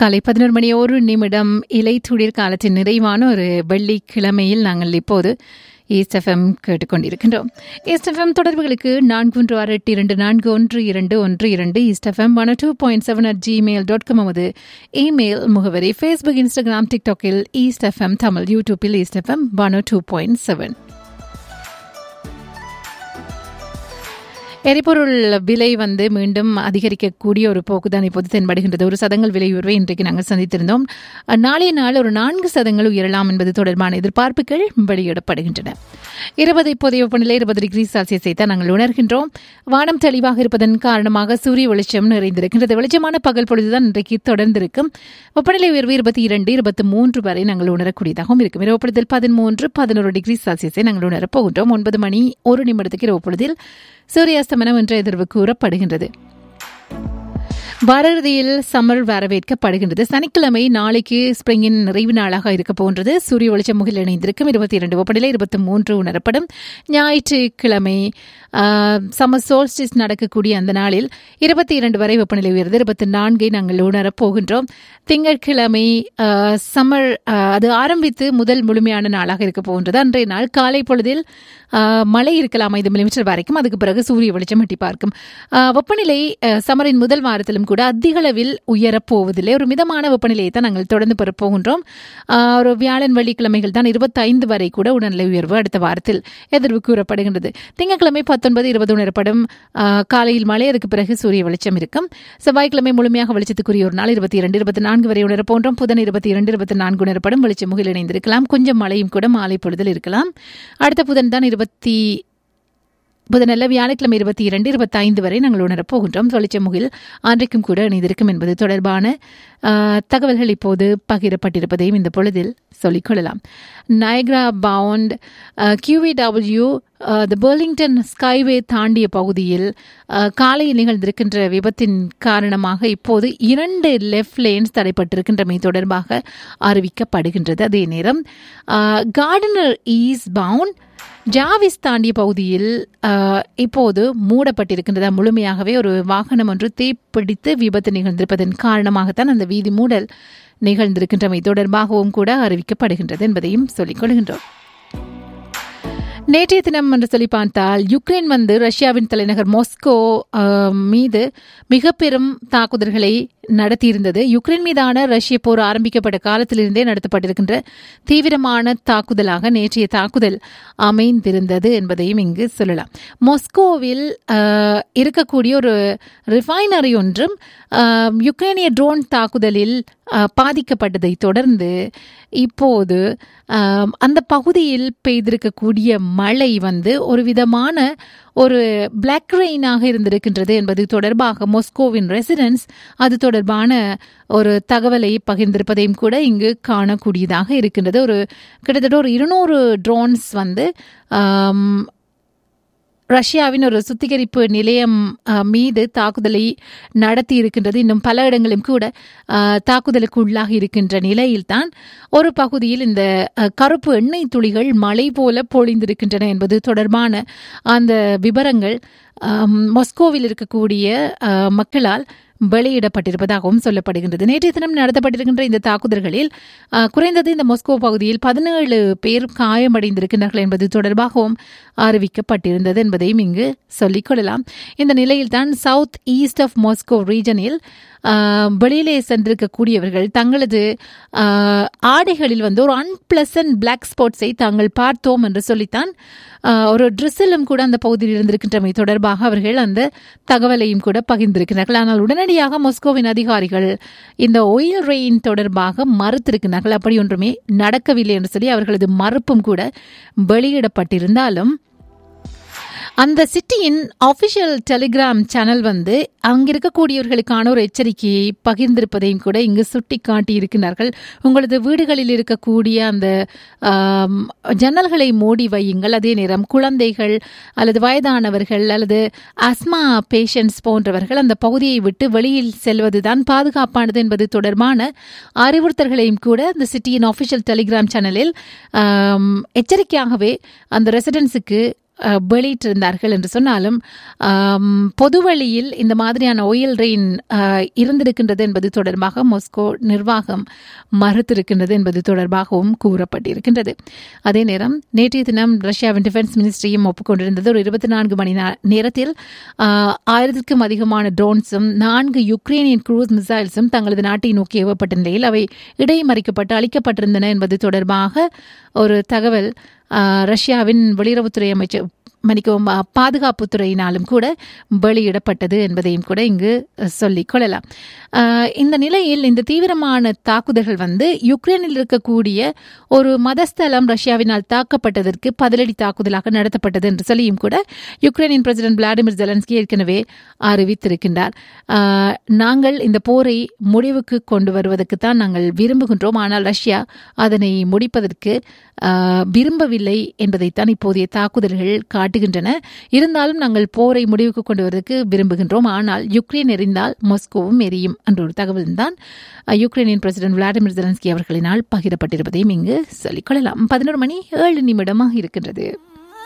காலை பதினோரு மணி ஒரு நிமிடம் இலைத்துளிர் காலத்தின் நிறைவான ஒரு வெள்ளிக்கிழமையில் நாங்கள் இப்போது ஈஸ்ட் எஃப்எம் கேட்டுக்கொண்டிருக்கின்றோம் ஈஸ்ட் எஃப்எம் தொடர்புகளுக்கு நான்கு ஒன்று ஆறு எட்டு இரண்டு நான்கு ஒன்று இரண்டு ஒன்று இரண்டு east FM one two point seven at Gmail dot com நமது இமெயில் முகவரி ஃபேஸ்புக் இன்ஸ்டாகிராம் டிக்டாக்கில் ஈஸ்ட் எஃப்எம் தமிழ் யூடியூப்பில் east FM one two point seven எரிபொருள் விலை வந்து மீண்டும் அதிகரிக்கக்கூடிய ஒரு போக்குதான் இப்போது தென்படுகின்றது ஒரு சதங்கள் விலை உயர்வை இன்றைக்கு நாங்கள் சந்தித்திருந்தோம் நாளைய நாள் ஒரு நான்கு சதங்கள் உயரலாம் என்பது தொடர்பான எதிர்பார்ப்புகள் வெளியிடப்படுகின்றன இருபது இப்போதைய வெப்பநிலை இருபது டிகிரி செல்சியஸை தான் நாங்கள் உணர்கின்றோம் வானம் தெளிவாக இருப்பதன் காரணமாக சூரிய வெளிச்சம் நிறைந்திருக்கின்றது வெளிச்சமான பகல் பொழுதுதான் இன்றைக்கு தொடர்ந்திருக்கும் வெப்பநிலை உயர்வு இருபத்தி இரண்டு இருபத்தி மூன்று வரை நாங்கள் உணரக்கூடியதாகவும் இருக்கும் இரவு பொழுதில் பதிமூன்று பதினோரு டிகிரி செல்சியஸை நாங்கள் உணரப் போகின்றோம் ஒன்பது மணி ஒரு நிமிடத்துக்கு இரவு பொழுதில் சூரியாஸ்தமனம் என்ற எதிர்வு கூறப்படுகின்றது வாரறுதியில் சம்மர் வரவேற்கப்படுகின்றது சனிக்கிழமை நாளைக்கு ஸ்பிரிங்கின் நிறைவு நாளாக இருக்க போன்றது சூரிய வெளிச்சம் முகில் இணைந்திருக்கும் இருபத்தி இரண்டு வெப்பநிலை இருபத்தி மூன்று உணரப்படும் ஞாயிற்றுக்கிழமை சம்மர் சோல்ஸ்டிஸ் நடக்கக்கூடிய அந்த நாளில் இருபத்தி இரண்டு வரை வெப்பநிலை உயர்ந்து இருபத்தி நான்கை நாங்கள் உணரப் போகின்றோம் திங்கட்கிழமை சம்மர் அது ஆரம்பித்து முதல் முழுமையான நாளாக இருக்க போகின்றது அன்றைய நாள் காலை பொழுதில் மழை இருக்கலாம் ஐந்து மில்லிமீட்டர் வரைக்கும் அதுக்கு பிறகு சூரிய வெளிச்சம் எட்டி பார்க்கும் வெப்பநிலை சமரின் முதல் வாரத்திலும் கூட அதிக அளவில் உயரப் போவதில்லை ஒரு மிதமான வெப்பநிலையை தான் நாங்கள் தொடர்ந்து பெறப் போகின்றோம் ஒரு வியாழன் வெள்ளிக்கிழமைகள் தான் இருபத்தைந்து வரை கூட உடல்நிலை உயர்வு அடுத்த வாரத்தில் எதிர்வு கூறப்படுகின்றது திங்கட்கிழமை பத்தொன்பது இருபது உணரப்படும் காலையில் மழை அதுக்கு பிறகு சூரிய வெளிச்சம் இருக்கும் செவ்வாய்க்கிழமை முழுமையாக வெளிச்சத்துக்குரிய ஒரு நாள் இருபத்தி இரண்டு இருபத்தி நான்கு வரை உணர போன்றோம் புதன் இருபத்தி இரண்டு இருபத்தி நான்கு உணரப்படும் வெளிச்சம் முகில் இணைந்திருக்கலாம் கொஞ்சம் மழையும் கூட மாலை பொழுதில் இருக்கலாம் அடுத்த புதன் தான் இருபத்தி புதனல்ல வியாழக்கிழமை இருபத்தி இரண்டு இருபத்தி ஐந்து வரை நாங்கள் உணரப் போகின்றோம் தொழிற்சமுகில் அன்றைக்கும் கூட இணைந்திருக்கும் என்பது தொடர்பான தகவல்கள் இப்போது பகிரப்பட்டிருப்பதையும் இந்த பொழுதில் சொல்லிக்கொள்ளலாம் Niagara bound QEW the Burlington skyway தாண்டிய பகுதியில் காலையில் நிகழ்ந்திருக்கின்ற விபத்தின் காரணமாக இப்போது இரண்டு லெஃப்ட் லேன்ஸ் தடைப்பட்டிருக்கின்றமை தொடர்பாக அறிவிக்கப்படுகின்றது அதே நேரம் கார்டனர் ஈஸ் பவுண்ட் ஜாவிஸ் தாண்டிய பகுதியில் இப்போது மூடப்பட்டிருக்கின்றதா முழுமையாகவே ஒரு வாகனம் ஒன்று தீப்பிடித்து விபத்து நிகழ்ந்திருப்பதன் காரணமாகத்தான் அந்த வீதி மூடல் நிகழ்ந்திருக்கின்றமை தொடர்பாகவும் கூட அறிவிக்கப்படுகின்றது என்பதையும் சொல்லிக் கொள்கின்றோம் நேற்றைய தினம் என்று சொல்லி பார்த்தால் யுக்ரைன் வந்து ரஷ்யாவின் தலைநகர் மாஸ்கோ மீது மிக பெரும் தாக்குதல்களை நடத்தியிருந்தது யுக்ரைன் மீதான ரஷ்ய போர் ஆரம்பிக்கப்பட்ட காலத்திலிருந்தே நடத்தப்பட்டிருக்கின்ற தீவிரமான தாக்குதலாக நேற்றைய தாக்குதல் அமைந்திருந்தது என்பதையும் இங்கு சொல்லலாம் மாஸ்கோவில் இருக்கக்கூடிய ஒரு ரிஃபைனரி ஒன்றும் யுக்ரைனிய ட்ரோன் தாக்குதலில் பாதிக்கப்பட்டதை தொடர்ந்து இப்போது அந்த பகுதியில் பெய்திருக்கக்கூடிய மழை வந்து ஒரு விதமான ஒரு பிளாக் ரெயினாக இருந்திருக்கின்றது என்பது தொடர்பாக மொஸ்கோவின் ரெசிடென்ஸ் அது தொடர்பான ஒரு தகவலை பகிர்ந்திருப்பதையும் கூட இங்கு காணக்கூடியதாக இருக்கின்றது ஒரு கிட்டத்தட்ட ஒரு இருநூறு ட்ரோன்ஸ் வந்து ரஷ்யாவின் ஒரு சுத்திகரிப்பு நிலையம் மீது தாக்குதலை நடத்தி இருக்கின்றது இன்னும் பல இடங்களும் கூட தாக்குதலுக்கு உள்ளாகி இருக்கின்ற நிலையில்தான் ஒரு பகுதியில் இந்த கருப்பு எண்ணெய் துளிகள் மழை போல பொழிந்திருக்கின்றன என்பது தொடர்பான அந்த விவரங்கள் மொஸ்கோவில் இருக்கக்கூடிய மக்களால் வெளியிடப்பட்டிருப்பதாகவும் சொல்லப்படுகின்றது நேற்றைய தினம் நடத்தப்பட்டிருக்கின்ற இந்த தாக்குதல்களில் குறைந்தது இந்த மொஸ்கோ பகுதியில் பதினேழு பேர் காயமடைந்திருக்கின்றார்கள் என்பது தொடர்பாகவும் அறிவிக்கப்பட்டிருந்தது என்பதையும் இங்கு சொல்லிக் கொள்ளலாம் இந்த நிலையில்தான் சவுத் ஈஸ்ட் ஆஃப் மாஸ்கோ ரீஜனில் வெளியிலே சென்றிருக்கக்கூடியவர்கள் தங்களது ஆடைகளில் வந்து ஒரு அன்பிளசன்ட் பிளாக் ஸ்பாட்ஸை தாங்கள் பார்த்தோம் என்று சொல்லித்தான் ஒரு ட்ரெஸ்ஸிலும் கூட அந்த பகுதியில் இருந்திருக்கின்றமை தொடர்பாக அவர்கள் அந்த தகவலையும் கூட பகிர்ந்திருக்கிறார்கள் ஆனால் உடனடியாக மொஸ்கோவின் அதிகாரிகள் இந்த ஒயில் ரெயின் தொடர்பாக மறுத்திருக்கிறார்கள் அப்படி ஒன்றுமே நடக்கவில்லை என்று சொல்லி அவர்களது மறுப்பும் கூட வெளியிடப்பட்டிருந்தாலும் அந்த சிட்டியின் அஃபிஷியல் டெலிகிராம் சேனல் வந்து அங்க இருக்கக்கூடியவர்களுக்கான ஒரு எச்சரிக்கையை பகிர்ந்திருப்பதையும் கூட இங்கு சுட்டி காட்டி இருக்கிறார்கள் உங்களது வீடுகளில் இருக்கக்கூடிய அந்த ஜன்னல்களை மூடி வையுங்கள் அதே நேரம் குழந்தைகள் அல்லது வயதானவர்கள் அல்லது அஸ்மா பேஷண்ட்ஸ் போன்றவர்கள் அந்த பகுதியை விட்டு வெளியில் செல்வதுதான் பாதுகாப்பானது என்பது தொடர்பான அறிவுறுத்தல்களையும் கூட அந்த சிட்டியின் அஃபிஷியல் டெலிகிராம் சேனலில் எச்சரிக்கையாகவே அந்த ரெசிடென்ஸுக்கு அஹ், வெளியிட்டிருந்தார்கள் என்று சொன்னாலும் ஆம், பொதுவழியில் இந்த மாதிரியான ஒயில் ரெயின் இருந்திருக்கின்றது என்பது தொடர்பாக மாஸ்கோ நிர்வாகம் மறுத்திருக்கின்றது என்பது தொடர்பாகவும் கூறப்பட்டிருக்கின்றது அதே நேரம் நேற்றைய தினம் ரஷ்யாவின் டிஃபென்ஸ் மினிஸ்ட்ரியும் ஒப்புக்கொண்டிருந்தது ஒரு இருபத்தி நான்கு மணி நா- நேரத்தில் ஆஹ், ஆயிரத்திற்கும் அதிகமான ட்ரோன்ஸும் நான்கு யுக்ரைனியன் குரூஸ் மிசைல்ஸும் தங்களது நாட்டை நோக்கி ஏவப்பட்ட நிலையில் அவை இடைமறிக்கப்பட்டு அளிக்கப்பட்டிருந்தன என்பது தொடர்பாக ஒரு தகவல் ஆஹ், ரஷ்யாவின் வெளியுறவுத்துறை அமைச்சர் மன்னிக்கவும் ஆ, பாதுகாப்புத்துறையினாலும் கூட வெளியிடப்பட்டது என்பதையும் கூட இங்கு அஹ், சொல்லிக் கொள்ளலாம் ஆஹ், இந்த நிலையில் இந்த தீவிரமான தாக்குதல்கள் வந்து யுக்ரைனில் இருக்கக்கூடிய ஒரு மதஸ்தலம் ரஷ்யாவினால் தாக்கப்பட்டதற்கு பதிலடி தாக்குதலாக நடத்தப்பட்டது என்று சொல்லியும் கூட யுக்ரைனின் பிரசிடென்ட் விளாடிமிர் ஜெலன்ஸ்கி ஏற்கனவே அறிவித்திருக்கின்றார் ஆஹ், நாங்கள் இந்த போரை முடிவுக்கு கொண்டு வருவதற்கு தான் நாங்கள் விரும்புகின்றோம் ஆனால் ரஷ்யா அதனை முடிப்பதற்கு ஆஹ், விரும்பவில்லை என்பதைத்தான் இப்போதைய தாக்குதல்கள் காட்டுகின்றன இருந்தாலும் நாங்கள் போரை முடிவுக்கு கொண்டு வருவதற்கு விரும்புகின்றோம் ஆனால் யுக்ரைன் எரிந்தால் மாஸ்கோவும் எரியும் என்ற ஒரு தகவல் தான் யுக்ரைனின் பிரசிடென்ட் விளாடிமிர் ஜெலன்ஸ்கி அவர்களினால் பகிரப்பட்டிருப்பதையும் இங்கு சொல்லிக்கொள்ளலாம் பதினோரு மணி ஏழு நிமிடமாக இருக்கின்றது